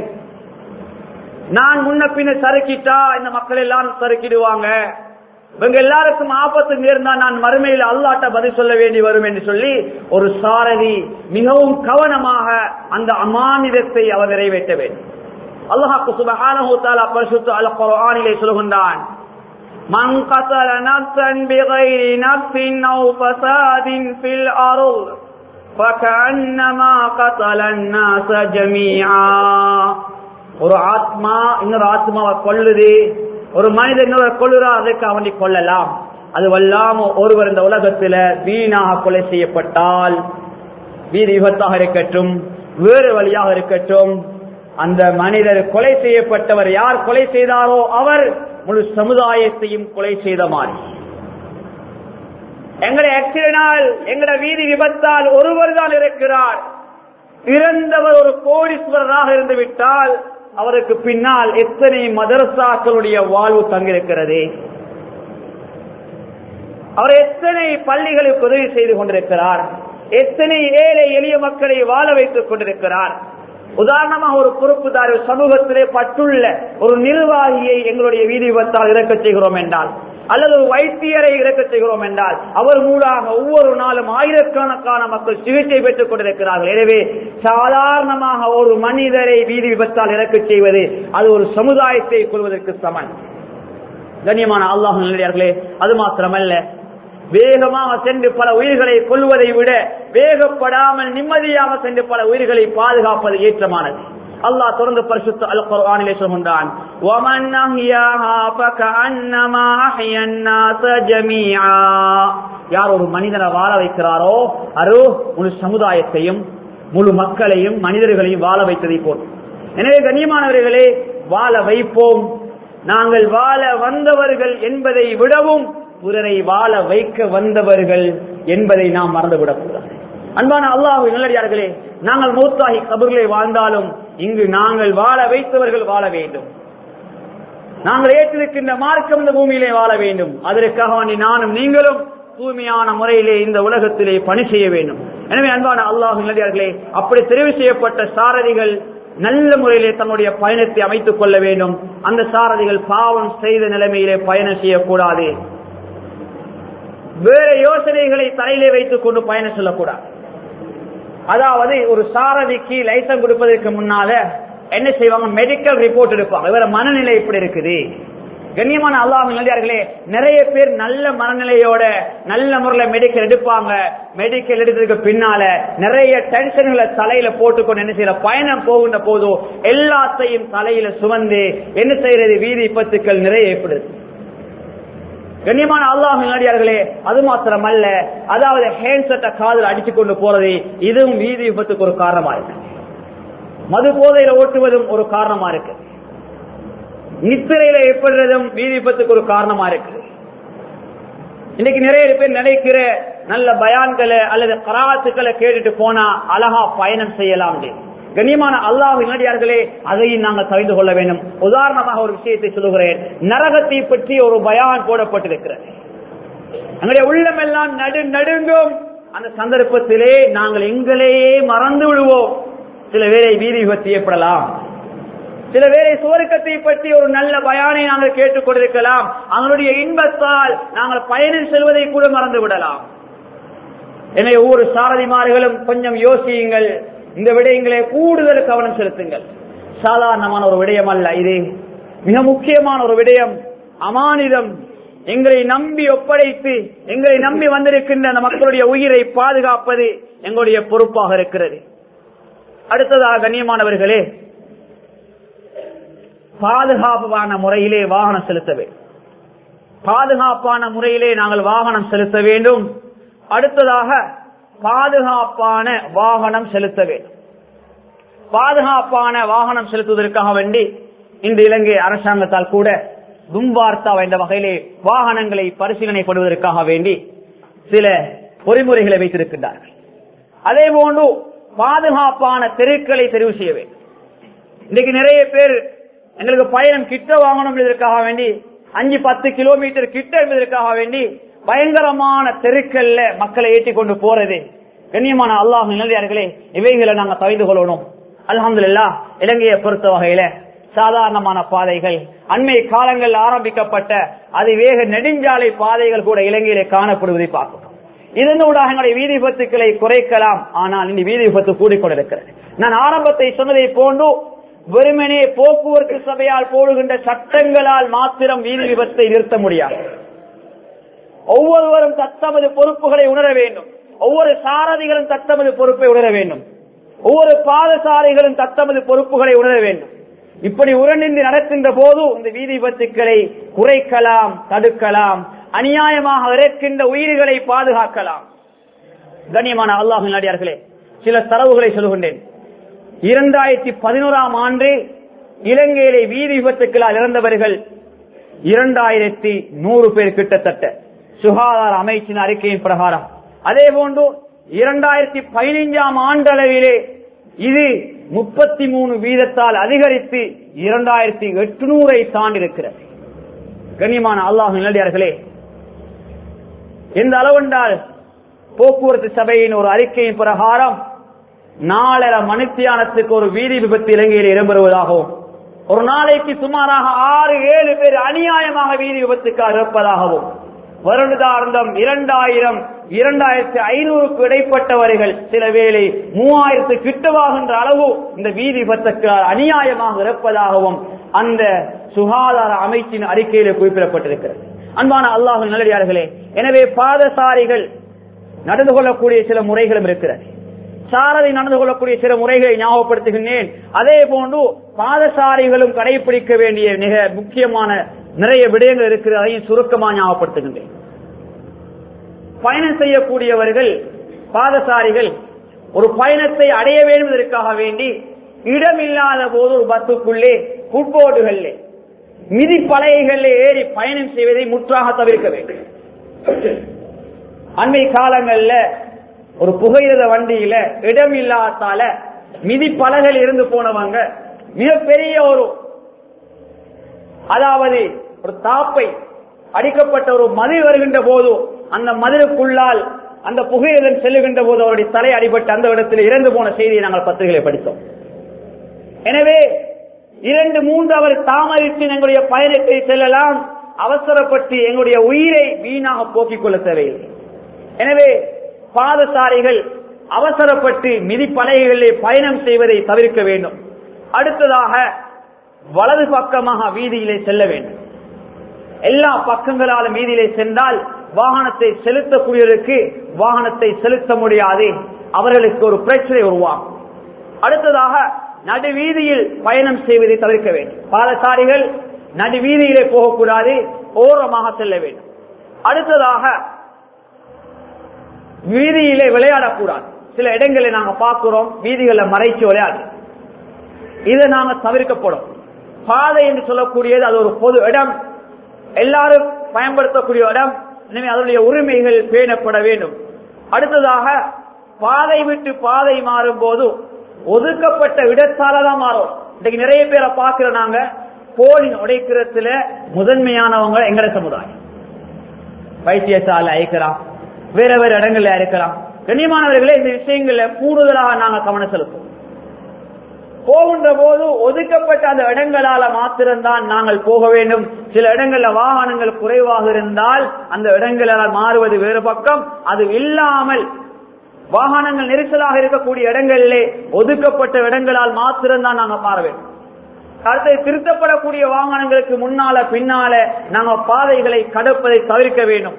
[SPEAKER 1] நான் முன்ன பின்ன சறுக்கிட்டா இந்த மக்கள் எல்லாரும் சறுக்கிடுவாங்க இவங்க எல்லாருக்கும் ஆபத்து நேர்ந்தா நான் மறுமையில் அல்லாட்ட பதில் சொல்ல வேண்டி வரும் என்று சொல்லி ஒரு சாரதி மிகவும் கவனமாக அந்த அமானிதத்தை அவர் நிறைவேற்ற வேண்டும் அல்லாஹாக்கு சுபஹானஹு தஆலா பரிசுத்த அல் குர்ஆனிலே சொல்கின்றான் من قتل نفسا بغير نفس أو فساد في الأرض فكأنما قتل الناس جميعا ஒரு ஆத்மா இன்னொரு ஆத்மாவை கொல்லுது ஒரு மனிதன் இன்னொரு கொள்ளுறா அதுக்கு அவனை கொள்ளலாம் அது வல்லாம ஒருவர் இந்த உலகத்துல வீணாக கொலை செய்யப்பட்டால் வீதி விபத்தாக இருக்கட்டும் வேறு வழியாக இருக்கட்டும் அந்த மனிதர் கொலை செய்யப்பட்டவர் யார் கொலை செய்தாரோ அவர் முழு சமுதாயத்தையும் கொலை செய்த மாதிரி எங்களை ஆக்சிடென்டால் எங்கட வீதி விபத்தால் ஒருவர் தான் இருக்கிறார் இறந்தவர் ஒரு கோடீஸ்வரராக இருந்து விட்டால் அவருக்கு பின்னால் எத்தனை மதரசாக்களுடைய வாழ்வு தங்கியிருக்கிறது அவர் எத்தனை பள்ளிகளுக்கு உதவி செய்து கொண்டிருக்கிறார் எத்தனை ஏழை எளிய மக்களை வாழ வைத்துக் கொண்டிருக்கிறார் உதாரணமாக ஒரு பொறுப்புதாரி சமூகத்திலே பட்டுள்ள ஒரு நிர்வாகியை எங்களுடைய வீதி விபத்தால் இறக்க செய்கிறோம் என்றால் அல்லது ஒரு வைத்தியரை இறக்க செய்கிறோம் என்றால் அவர் மூலாக ஒவ்வொரு நாளும் ஆயிரக்கணக்கான மக்கள் சிகிச்சை பெற்றுக் கொண்டிருக்கிறார்கள் எனவே சாதாரணமாக ஒரு மனிதரை வீதி விபத்தால் இறக்க செய்வது அது ஒரு சமுதாயத்தை கொள்வதற்கு சமன் கண்ணியமான அல்லாஹ் நல்லடியார்களே அது மாத்திரமல்ல வேகமாக சென்று பல உயிர்களை கொள்வதை விட வேகப்படாமல் நிம்மதியாக சென்று பல உயிர்களை பாதுகாப்பது ஏற்றமானது அல்லாஹ் தொடர்ந்து பரிசுத்த அல் குர்ஆனிலே சொல்கின்றான் وَمَنْ أَحْيَاهَا فَكَأَنَّمَا أَحْيَا النَّاسَ جَمِيعًا யார் ஒரு மனிதனை வாழ வைக்கிறாரோ அரோ முழு சமுதாயத்தையும் முழு மக்களையும் மனிதர்களையும் வாழ வைத்ததை போல் எனவே கண்ணியமானவர்களே வாழ வைப்போம் நாங்கள் வாழ வந்தவர்கள் என்பதை விடவும் பிறரை வாழ வைக்க வந்தவர்கள் என்பதை நாம் மறந்துவிடக்கூடாது அன்பான அல்லாஹு நல்லடியார்களே நாங்கள் மூத்தாகி கபர்களை வாழ்ந்தாலும் இங்கு நாங்கள் வாழ வைத்தவர்கள் வாழ வேண்டும் நாங்கள் ஏற்றிருக்கின்ற மார்க்கம் இந்த பூமியிலே வாழ வேண்டும் அதற்காக வேண்டி நானும் நீங்களும் தூய்மையான முறையிலே இந்த உலகத்திலே பணி செய்ய வேண்டும் எனவே அன்பான அல்லாஹு நல்லடியார்களே அப்படி தெரிவு செய்யப்பட்ட சாரதிகள் நல்ல முறையிலே தன்னுடைய பயணத்தை அமைத்துக் கொள்ள வேண்டும் அந்த சாரதிகள் பாவம் செய்த நிலைமையிலே பயணம் செய்யக்கூடாது வேற யோசனைகளை தலையிலே வைத்துக் கொண்டு பயணம் செல்லக்கூடாது அதாவது ஒரு சாரதிக்கு லைசன்ஸ் கொடுப்பதற்கு முன்னால என்ன செய்வாங்க மெடிக்கல் ரிப்போர்ட் எடுப்பாங்க இவர மனநிலை இப்படி இருக்குது கண்ணியமான அல்லாஹ் நல்லடியார்களே நிறைய பேர் நல்ல மனநிலையோட நல்ல முறையில மெடிக்கல் எடுப்பாங்க மெடிக்கல் எடுத்ததுக்கு பின்னால நிறைய டென்ஷன்களை தலையில போட்டுக்கொண்டு என்ன செய்யற பயணம் போகின்ற போதோ எல்லாத்தையும் தலையில சுமந்து என்ன செய்யறது வீதி விபத்துக்கள் நிறைய ஏற்படுது கண்ணியமான அல்லாஹ் நடிகார்களே அது மாத்திரம் அல்ல அதாவது ஹேண்ட்செட்டை காதில் அடிச்சு கொண்டு போறது இதுவும் வீதி விபத்துக்கு ஒரு காரணமா இருக்கு மது போதையில ஓட்டுவதும் ஒரு காரணமா இருக்கு நித்திரையில ஏற்படுறதும் வீதி விபத்துக்கு ஒரு காரணமா இருக்கு இன்னைக்கு நிறைய பேர் நினைக்கிற நல்ல பயான்களை அல்லது கராத்துக்களை கேட்டுட்டு போனா அழகா பயணம் செய்யலாம் கண்ணியமான அல்லாஹ் நடிகார்களே அதையும் நாங்கள் தெரிந்து கொள்ள வேண்டும் உதாரணமாக ஒரு விஷயத்தை சொல்லுகிறேன் நரகத்தை பற்றி ஒரு பயான் போடப்பட்டிருக்கிறது எங்களுடைய உள்ளம் எல்லாம் நடு நடுங்கும் அந்த சந்தர்ப்பத்திலே நாங்கள் எங்களையே மறந்து விடுவோம் சில வேலை வீதி விபத்து ஏற்படலாம் சில வேலை சுவர்க்கத்தை பற்றி ஒரு நல்ல பயானை நாங்கள் கேட்டுக் கொண்டிருக்கலாம் அதனுடைய இன்பத்தால் நாங்கள் பயணம் செல்வதை கூட மறந்து விடலாம் எனவே ஒவ்வொரு சாரதிமார்களும் கொஞ்சம் யோசியுங்கள் இந்த விடயங்களை கூடுதல் கவனம் செலுத்துங்கள் சாதாரணமான ஒரு விடயம் அல்ல இது மிக முக்கியமான ஒரு விடயம் அமானிதம் எங்களை நம்பி ஒப்படைத்து எங்களை நம்பி வந்திருக்கின்ற அந்த மக்களுடைய உயிரை பாதுகாப்பது எங்களுடைய பொறுப்பாக இருக்கிறது அடுத்ததாக கண்ணியமானவர்களே பாதுகாப்பான முறையிலே வாகனம் செலுத்த வேண்டும் பாதுகாப்பான முறையிலே நாங்கள் வாகனம் செலுத்த வேண்டும் அடுத்ததாக பாதுகாப்பான வாகனம் செலுத்த வேண்டும் பாதுகாப்பான வாகனம் செலுத்துவதற்காக வேண்டி இந்த இலங்கை அரசாங்கத்தால் கூட தும்பார்த்தா என்ற வகையிலே வாகனங்களை பரிசீலனைப்படுவதற்காக வேண்டி சில பொறிமுறைகளை வைத்திருக்கின்றார்கள் அதே போன்று பாதுகாப்பான தெருக்களை தெரிவு செய்ய வேண்டும் இன்னைக்கு நிறைய பேர் எங்களுக்கு பயணம் கிட்ட வாங்கணும் என்பதற்காக வேண்டி அஞ்சு பத்து கிலோமீட்டர் கிட்ட என்பதற்காக வேண்டி பயங்கரமான தெருக்கள்ல மக்களை ஏற்றி கொண்டு போறது கண்ணியமான அல்லாஹ் நிலையார்களே இவைகளை நாங்க தவிந்து கொள்ளணும் அலமதுல்லா இலங்கையை பொறுத்த வகையில சாதாரணமான பாதைகள் அண்மை காலங்கள் ஆரம்பிக்கப்பட்ட அதிவேக நெடுஞ்சாலை பாதைகள் கூட இலங்கையிலே காணப்படுவதை பார்க்கிறோம் இதன் ஊடாக எங்களுடைய வீதி விபத்துக்களை குறைக்கலாம் ஆனால் இனி வீதி விபத்து கூடிக்கொண்டிருக்கிறது நான் ஆரம்பத்தை சொன்னதை போன்று வெறுமனே போக்குவரத்து சபையால் போடுகின்ற சட்டங்களால் மாத்திரம் வீதி விபத்தை நிறுத்த முடியாது ஒவ்வொருவரும் தத்தமது பொறுப்புகளை உணர வேண்டும் ஒவ்வொரு சாரதிகளும் தத்தமது பொறுப்பை உணர வேண்டும் ஒவ்வொரு பாதசாரிகளும் தத்தமது பொறுப்புகளை உணர வேண்டும் இப்படி உரணிந்து நடக்கின்ற போது இந்த வீதி விபத்துக்களை குறைக்கலாம் தடுக்கலாம் அநியாயமாக இறக்கின்ற உயிர்களை பாதுகாக்கலாம் கண்ணியமான அல்லாஹ் நாடியார்களே சில தரவுகளை சொல்லுகின்றேன் இரண்டாயிரத்தி பதினோராம் ஆண்டு இலங்கையிலே வீதி விபத்துக்களால் இறந்தவர்கள் இரண்டாயிரத்தி நூறு பேர் கிட்டத்தட்ட சுகாதார அமைச்சின் அறிக்கையின் பிரகாரம் அதே போன்று இரண்டாயிரத்தி பதினைஞ்சாம் ஆண்டளவிலே இது முப்பத்தி மூணு வீதத்தால் அதிகரித்து இரண்டாயிரத்தி எட்டுநூறை தாண்டி இருக்கிறது கண்ணியமான அல்லாஹ் நிலடியார்களே எந்த அளவென்றால் போக்குவரத்து சபையின் ஒரு அறிக்கையின் பிரகாரம் நாலரை மணித்தியானத்துக்கு ஒரு வீதி விபத்து இலங்கையில் இடம்பெறுவதாகவும் ஒரு நாளைக்கு சுமாராக ஆறு ஏழு பேர் அநியாயமாக வீதி விபத்துக்காக இருப்பதாகவும் வருடாந்தம் இரண்டாயிரம் இரண்டாயிரத்தி ஐநூறுக்கு இடைப்பட்டவர்கள் சில வேளை மூவாயிரத்து கிட்டவாகின்ற அளவு இந்த வீதி விபத்துக்கு அநியாயமாக இருப்பதாகவும் அந்த சுகாதார அமைச்சின் அறிக்கையில குறிப்பிடப்பட்டிருக்கிறது அன்பான அல்லாஹ் நல்லடியார்களே எனவே பாதசாரிகள் நடந்து கொள்ளக்கூடிய சில முறைகளும் இருக்கிறது சாரதி நடந்து கொள்ளக்கூடிய சில முறைகளை ஞாபகப்படுத்துகின்றேன் அதே போன்று பாதசாரிகளும் கடைபிடிக்க வேண்டிய மிக முக்கியமான நிறைய விடயங்கள் இருக்கிறது அதையும் சுருக்கமாக ஞாபகப்படுத்துகின்றேன் பயணம் செய்யக்கூடியவர்கள் பாதசாரிகள் ஒரு பயணத்தை அடைய வேண்டுவதற்காக வேண்டி இடமில்லாத போது ஒரு பஸ்ஸுக்குள்ளே ஃபுட்போர்டுகளில் மிதி பலகைகளில் ஏறி பயணம் செய்வதை முற்றாக தவிர்க்க வேண்டும் அண்மை காலங்கள்ல ஒரு புகையிரத வண்டியில இடம் இல்லாதால மிதி பலகையில் இருந்து போனவங்க மிகப்பெரிய ஒரு அதாவது ஒரு தாப்பை அடிக்கப்பட்ட ஒரு மதில் வருகின்ற போது அந்த மதிலுக்குள்ளால் அந்த புகையிரதம் செல்லுகின்ற போது அவருடைய தலை அடிபட்டு அந்த இடத்தில் இறந்து போன செய்தியை நாங்கள் பத்திரிகைகளை படித்தோம் எனவே இரண்டு மூன்று அவர் தாமதித்து எங்களுடைய பயணத்தை செல்லலாம் அவசரப்பட்டு எங்களுடைய உயிரை வீணாக போக்கிக் கொள்ள தேவையில்லை எனவே பாதசாரிகள் அவசரப்பட்டு மிதிப்பலகைகளிலே பயணம் செய்வதை தவிர்க்க வேண்டும் அடுத்ததாக வலது பக்கமாக வீதியிலே செல்ல வேண்டும் எல்லா பக்கங்களாலும் வீதியிலே சென்றால் வாகனத்தை செலுத்தக்கூடியவருக்கு வாகனத்தை செலுத்த முடியாது அவர்களுக்கு ஒரு பிரச்சனை உருவாகும் அடுத்ததாக நடுவீதியில் பயணம் செய்வதை தவிர்க்க வேண்டும் பாதசாரிகள் நடுவீதியிலே போகக்கூடாது ஓரமாக செல்ல வேண்டும் அடுத்ததாக வீதியிலே விளையாடக்கூடாது சில இடங்களை நாங்க பார்க்கிறோம் வீதிகளை மறைச்சு விளையாடு இதை நாங்க தவிர்க்கப்படும் பாதை என்று சொல்லக்கூடியது அது ஒரு பொது இடம் எல்லாரும் பயன்படுத்தக்கூடிய இடம் எனவே அதனுடைய உரிமைகள் பேணப்பட வேண்டும் அடுத்ததாக பாதை விட்டு பாதை மாறும் போது ஒதுக்கப்பட்ட இடத்தால தான் மாறும் இன்னைக்கு நிறைய பேரை பார்க்கிற நாங்க போலின் உடைக்கிறதுல முதன்மையானவங்க எங்கட சமுதாயம் வைத்தியசாலை அழைக்கலாம் வேற வேற இடங்கள்ல இருக்கலாம் கண்ணியமானவர்களே இந்த விஷயங்கள்ல கூடுதலாக நாங்க கவனம் செலுத்தும் போகின்ற போது ஒதுக்கப்பட்ட அந்த இடங்களால மாத்திரம்தான் நாங்கள் போக வேண்டும் சில இடங்கள்ல வாகனங்கள் குறைவாக இருந்தால் அந்த இடங்களால் மாறுவது வேறு பக்கம் அது இல்லாமல் வாகனங்கள் நெரிசலாக இருக்கக்கூடிய இடங்களிலே ஒதுக்கப்பட்ட இடங்களால் மாத்திரம்தான் நாங்க மாற வேண்டும் அடுத்து திருத்தப்படக்கூடிய வாகனங்களுக்கு முன்னால பின்னால நாங்க பாதைகளை கடப்பதை தவிர்க்க வேண்டும்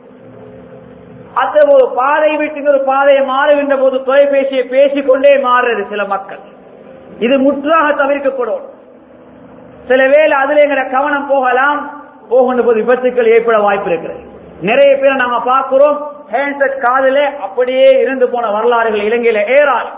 [SPEAKER 1] அத்த ஒரு பாதை விட்டு ஒரு பாதையை மாறுகின்ற போது தொலைபேசியை பேசிக்கொண்டே மாறுறது சில மக்கள் இது முற்றாக தவிர்க்கப்படும் சில வேளை அதுல எங்கிற கவனம் போகலாம் போகின்ற போது விபத்துக்கள் ஏற்பட வாய்ப்பு இருக்கிறது நிறைய பேரை நாங்க பார்க்கிறோம் ஹேண்ட்செட் காதில அப்படியே இருந்து போன வரலாறுகள் இலங்கையில ஏறாது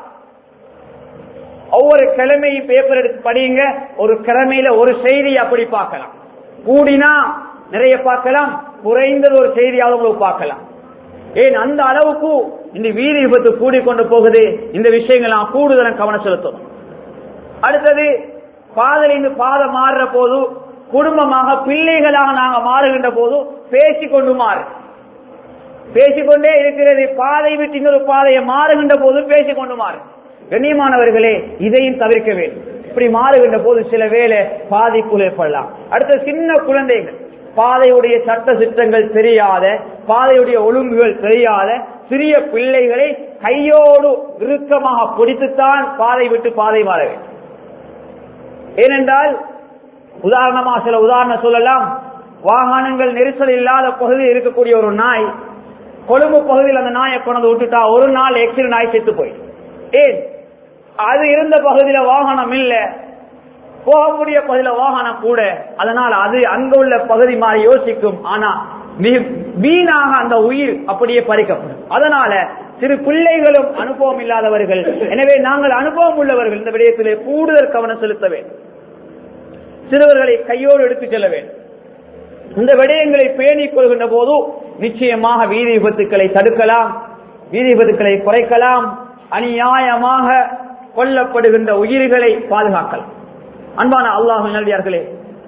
[SPEAKER 1] ஒவ்வொரு கிழமையும் பேப்பர் எடுத்து படியுங்க ஒரு கிழமையில ஒரு செய்தி அப்படி பார்க்கலாம் கூடினா நிறைய பார்க்கலாம் குறைந்தது ஒரு செய்தியாவது உங்களுக்கு பார்க்கலாம் ஏன் அந்த அளவுக்கு இந்த வீதி விபத்து கூடிக்கொண்டு போகுது இந்த விஷயங்கள் நான் கூடுதல் கவனம் செலுத்தணும் அடுத்தது பாதையிலிருந்து பாதை மாறுற போது குடும்பமாக பிள்ளைகளாக நாங்க மாறுகின்ற போது பேசிக்கொண்டு மாறு பேசிக்கொண்டே இருக்கிறது பாதை விட்டு இன்னொரு பாதையை மாறுகின்ற போது பேசிக்கொண்டு மாறு கண்ணியமானவர்களே இதையும் தவிர்க்க வேண்டும் இப்படி மாறுகின்ற போது சில வேலை பாதிக்குள் ஏற்படலாம் அடுத்த சின்ன குழந்தைகள் பாதையுடைய சட்ட சித்தங்கள் தெரியாத பாதையுடைய ஒழுங்குகள் தெரியாத சிறிய பிள்ளைகளை கையோடு இறுக்கமாக பிடித்துத்தான் பாதை விட்டு பாதை மாற வேண்டும் ஏனென்றால் உதாரணமா சில உதாரணம் சொல்லலாம் வாகனங்கள் நெரிசல் இல்லாத பகுதியில் இருக்கக்கூடிய ஒரு நாய் கொழும்பு பகுதியில் அந்த நாயை கொண்டு விட்டுட்டா ஒரு நாள் எக்ஸில் நாய் செத்து போயிடும் ஏன் அது இருந்த பகுதியில வாகனம் இல்ல போகக்கூடிய பகுதியில வாகனம் கூட அதனால் அது அங்க உள்ள பகுதி மாதிரி யோசிக்கும் ஆனா வீணாக அந்த உயிர் அப்படியே பறிக்கப்படும் அதனால சிறு பிள்ளைகளும் அனுபவம் இல்லாதவர்கள் எனவே நாங்கள் அனுபவம் உள்ளவர்கள் இந்த விடயத்திலே கூடுதல் கவனம் செலுத்த வேண்டும் சிறுவர்களை கையோடு எடுத்துச் செல்ல வேண்டும் இந்த விடயங்களை பேணிக் கொள்கின்ற போது நிச்சயமாக வீதி விபத்துக்களை தடுக்கலாம் வீதி விபத்துக்களை குறைக்கலாம் அநியாயமாக கொல்லப்படுகின்ற உயிர்களை பாதுகாக்கலாம் அன்பான அல்லாஹ் நல்லடியார்களே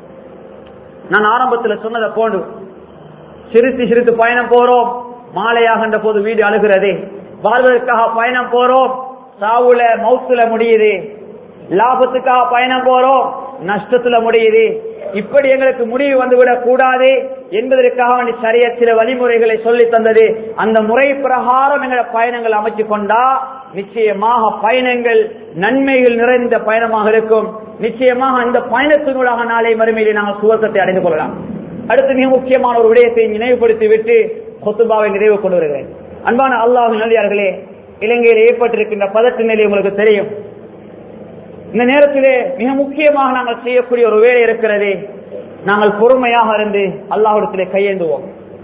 [SPEAKER 1] நான் ஆரம்பத்தில் சொன்னதை போன்று சிரித்து சிரித்து பயணம் போறோம் மாலையாகின்ற போது வீடு அழுகிறதே வாழ்வதற்காக பயணம் போறோம் சாவுல மவுத்துல முடியுது லாபத்துக்காக பயணம் போறோம் நஷ்டத்துல முடியுது இப்படி எங்களுக்கு முடிவு வந்துவிடக் கூடாது என்பதற்காக வேண்டி சரிய சில வழிமுறைகளை சொல்லி தந்தது அந்த முறை பிரகாரம் எங்களை பயணங்கள் அமைச்சு கொண்டா நிச்சயமாக பயணங்கள் நன்மைகள் நிறைந்த பயணமாக இருக்கும் நிச்சயமாக அந்த பயணத்தினூடாக நாளை மறுமையிலே நாங்கள் சுவர்க்கத்தை அடைந்து கொள்ளலாம் அடுத்து மிக முக்கியமான ஒரு விடயத்தை நினைவுபடுத்தி விட்டு கொத்துபாவை நிறைவு கொண்டு வருகிறேன் அன்பான அல்லாஹ் நல்லியார்களே இலங்கையில் ஏற்பட்டிருக்கின்ற பதற்ற நிலை உங்களுக்கு தெரியும் இந்த நேரத்திலே மிக முக்கியமாக நாங்கள் செய்யக்கூடிய ஒரு வேலை இருக்கிறது நாங்கள் பொறுமையாக இருந்து அல்லாஹிடத்திலே கையேந்துவோம்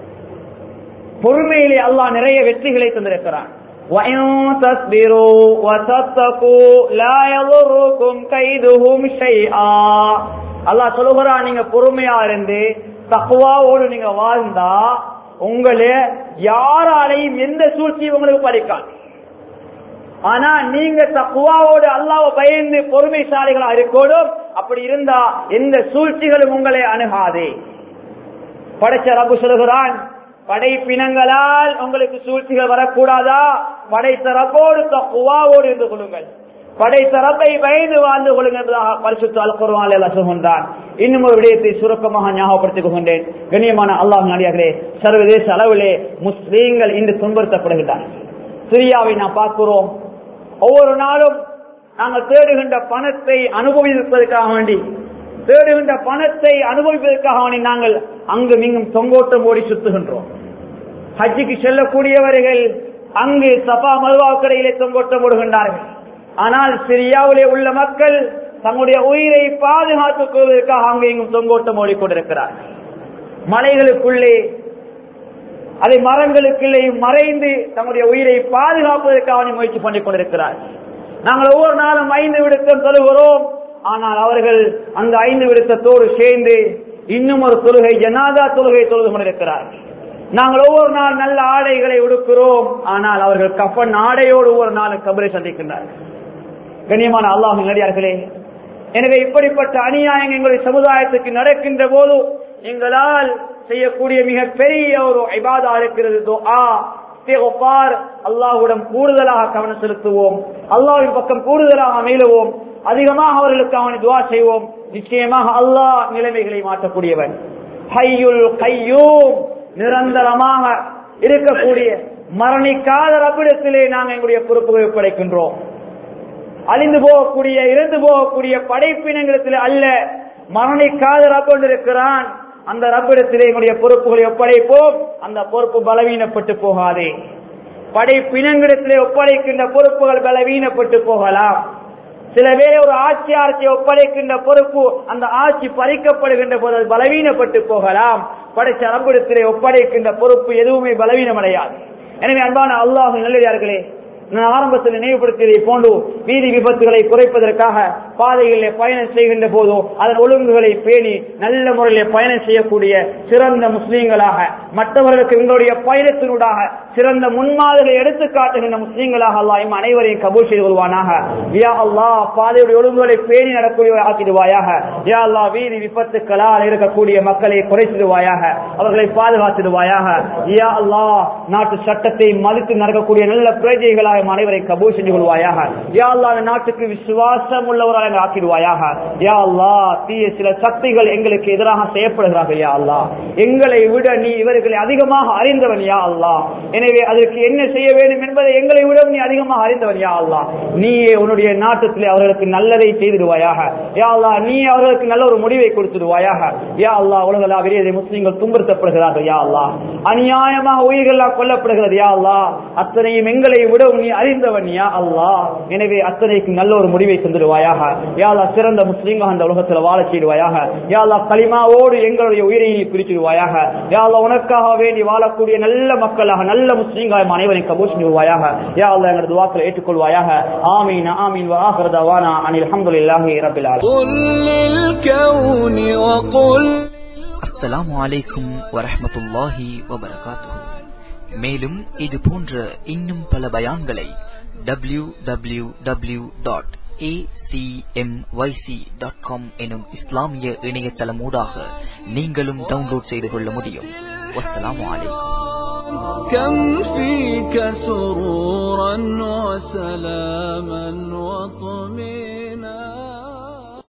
[SPEAKER 1] பொறுமையிலே அல்லாஹ் நிறைய வெற்றிகளை தந்திருக்கிறான் وَإِن تَصْبِرُوا وَتَتَّقُوا لَا يَضُرُّكُمْ كَيْدُهُمْ شَيْئًا அல்லாஹ் சொல்லுகிறான் நீங்க பொறுமையா இருந்து தக்குவாவோடு நீங்க வாழ்ந்தா உங்களே யாராலையும் எந்த சூழ்ச்சியும் உங்களுக்கு பறிக்காது ஆனா நீங்க தக்குவாவோடு அல்லாவை பயந்து பொறுமைசாலிகளா இருக்கணும் அப்படி இருந்தா எந்த சூழ்ச்சிகளும் உங்களை அணுகாதே படைச்ச ரப்பு சொல்லுகிறான் படைப்பினங்களால் உங்களுக்கு சூழ்ச்சிகள் வரக்கூடாதா படைத்த ரப்போடு தக்குவாவோடு இருந்து கொள்ளுங்கள் படைத்த ரப்பை பயந்து வாழ்ந்து கொள்ளுங்கள் என்பதாக பரிசுத்த அல் குர்வான் சொல்கின்றான் இன்னும் ஒரு விடயத்தை சுருக்கமாக ஞாபகப்படுத்திக் கொண்டேன் கண்ணியமான அல்லாஹ் நாடியார்களே சர்வதேச அளவிலே முஸ்லீம்கள் இன்று துன்புறுத்தப்படுகின்றனர் சிரியாவை நாம் பார்க்கிறோம் ஒவ்வொரு நாளும் நாங்கள் தேடுகின்ற பணத்தை அனுபவிப்பதற்காக வேண்டி தேடுகின்ற பணத்தை அனுபவிப்பதற்காக வேண்டி நாங்கள் அங்கு மிகவும் தொங்கோட்டம் ஓடி சுத்துகின்றோம் ஹஜ்ஜிக்கு செல்லக்கூடியவர்கள் அங்கு சபா மருவாக்கடையிலே தொங்கோட்டம் ஓடுகின்றார்கள் ஆனால் சிரியாவிலே உள்ள மக்கள் தங்களுடைய உயிரை பாதுகாத்துக் கொள்வதற்காக அங்கு இங்கும் தொங்கோட்டம் ஓடிக்கொண்டிருக்கிறார்கள் மலைகளுக்குள்ளே அதை மரங்களுக்குள்ளே மறைந்து தங்களுடைய உயிரை பாதுகாப்பதற்காக முயற்சி பண்ணிக் கொண்டிருக்கிறார் நாங்கள் ஒவ்வொரு நாளும் ஐந்து விடுத்தம் தொழுகிறோம் ஆனால் அவர்கள் அந்த ஐந்து விடுத்தத்தோடு சேர்ந்து இன்னும் ஒரு தொழுகை ஜனாதா தொழுகை தொழுது கொண்டிருக்கிறார் நாங்கள் ஒவ்வொரு நாள் நல்ல ஆடைகளை உடுக்கிறோம் ஆனால் அவர்கள் கஃபன் ஆடையோடு ஒவ்வொரு நாளும் கபரை சந்திக்கின்றார்கள் கண்ணியமான அல்லாஹ் நடிகார்களே எனவே இப்படிப்பட்ட அநியாயம் எங்களுடைய சமுதாயத்துக்கு நடக்கின்ற போது எங்களால் செய்யக்கூடிய மிக பெரிய ஒரு ஐபாதா இருக்கிறது துஆ இஸ்திக்ஃபார் அல்லாஹ்விடம் கூடுதலாக கவனம் செலுத்துவோம் அல்லாஹ்வின் பக்கம் கூடுதலாக மீளுவோம் அதிகமாக அவர்களுக்கு அவனை துவா செய்வோம் நிச்சயமாக அல்லாஹ் நிலைமைகளை மாற்றக்கூடியவன் ஹையுல் கையூம் நிரந்தரமாக இருக்கக்கூடிய மரணிக்காத ரப்பிடத்திலே நாங்கள் எங்களுடைய பொறுப்புகளை ஒப்படைக்கின்றோம் அழிந்து போகக்கூடிய இறந்து போகக்கூடிய படைப்பினங்களிடத்தில் அல்ல மரணிக்காத ரப் கொண்டிருக்கிறான் அந்த ரப்பிடத்திலே எங்களுடைய பொறுப்புகளை ஒப்படைப்போம் அந்த பொறுப்பு பலவீனப்பட்டு போகாதே படைப்பினங்களிடத்திலே ஒப்படைக்கின்ற பொறுப்புகள் பலவீனப்பட்டு போகலாம் சில பேர் ஒரு ஆட்சியாளத்தை ஒப்படைக்கின்ற பொறுப்பு அந்த ஆட்சி பறிக்கப்படுகின்ற போது அது பலவீனப்பட்டு போகலாம் படைச்ச ரப்பிடத்திலே ஒப்படைக்கின்ற பொறுப்பு எதுவுமே பலவீனமடையாது எனவே அன்பான அல்லாஹ் நல்லதார்களே நான் ஆரம்பத்தில் நினைவுபடுத்தியதை போன்று வீதி விபத்துகளை குறைப்பதற்காக பாதைகளிலே பயணம் செய்கின்ற போதோ அதன் ஒழுங்குகளை பேணி நல்ல முறையில் பயணம் செய்யக்கூடிய சிறந்த முஸ்லீம்களாக மற்றவர்களுக்கு எங்களுடைய பயணத்தினூடாக சிறந்த முன்மாதிரிகளை எடுத்து காட்டுகின்ற முஸ்லீம்களாக அல்லாஹ் இம் அனைவரையும் கபூல் செய்து கொள்வானாக யா அல்லாஹ் பாதையுடைய ஒழுங்குகளை பேணி நடக்கூடிய ஆக்கிடுவாயாக யா அல்லாஹ் வீதி விபத்துக்களால் இருக்கக்கூடிய மக்களை குறைத்திடுவாயாக அவர்களை பாதுகாத்திடுவாயாக யா அல்லாஹ் நாட்டு சட்டத்தை மதித்து நடக்கக்கூடிய நல்ல பிரஜைகளாக எம் அனைவரை கபூல் செஞ்சு கொள்வாயாக யா அல்லாஹ் இந்த நாட்டுக்கு விசுவாசம் உள்ளவராக எங்களை ஆக்கிடுவாயாக யா அல்லாஹ் தீய சில சக்திகள் எங்களுக்கு எதிராக செய்யப்படுகிறார்கள் யா அல்லாஹ் எங்களை விட நீ இவர்களை அதிகமாக அறிந்தவன் யா அல்லாஹ் எனவே அதற்கு என்ன செய்ய வேண்டும் என்பதை எங்களை விட நீ அதிகமாக அறிந்தவன் யா அல்லாஹ் நீயே உன்னுடைய நாட்டத்திலே அவர்களுக்கு நல்லதை செய்திடுவாயாக யா அல்லாஹ் நீ அவர்களுக்கு நல்ல ஒரு முடிவை கொடுத்துடுவாயாக யா அல்லாஹ் உலகளா விரைதை முஸ்லீம்கள் துன்புறுத்தப்படுகிறார்கள் யா அல்லாஹ் அநியாயமாக உயிர்களாக கொல்லப்படுகிறது யா அல்லாஹ் அத்தனையும் எங்களை விட நீ அறிந்தவன் யா அல்லாஹ் எனவே அத்தனைக்கு நல்ல ஒரு முடிவை தந்துடுவாயாக யா அல்லாஹ் சிறந்த முஸ்லீம்கள் அந்த உலகத்தில் வாழ செய்டுவாயாக யா அல்லாஹ் களிமாவோடு எங்களுடைய உயிரை நீ பிரிச்சிடுவாயாக யா அல்லாஹ் உனக்காக வேண்டி வாழக்கூடிய நல்ல மக்களாக நல்ல முஸ்லீம்கள் அனைவரையும் கபூல் செய்வாயாக யா அல்லாஹ் எங்களது துவாக்களை ஏற்றுக்கொள்வாயாக ஆமீன் ஆமீன் وآخر دعوانا عن الحمد لله رب العالمين
[SPEAKER 2] قل للكون وقل அஸ்ஸலாமு அலைக்கும் வரஹ்மத்துல்லாஹி வபரகாத்துஹு மேலும் இது போன்ற இன்னும் பல பயான்களை W W W dot acmyc.com எனும் இஸ்லாமிய இணையதளமூடாக நீங்களும் டவுன்லோட் செய்து கொள்ள முடியும் வஸ்ஸலாமு அலைக்கும்
[SPEAKER 3] كم فيك سرورا وسلاما وطمينا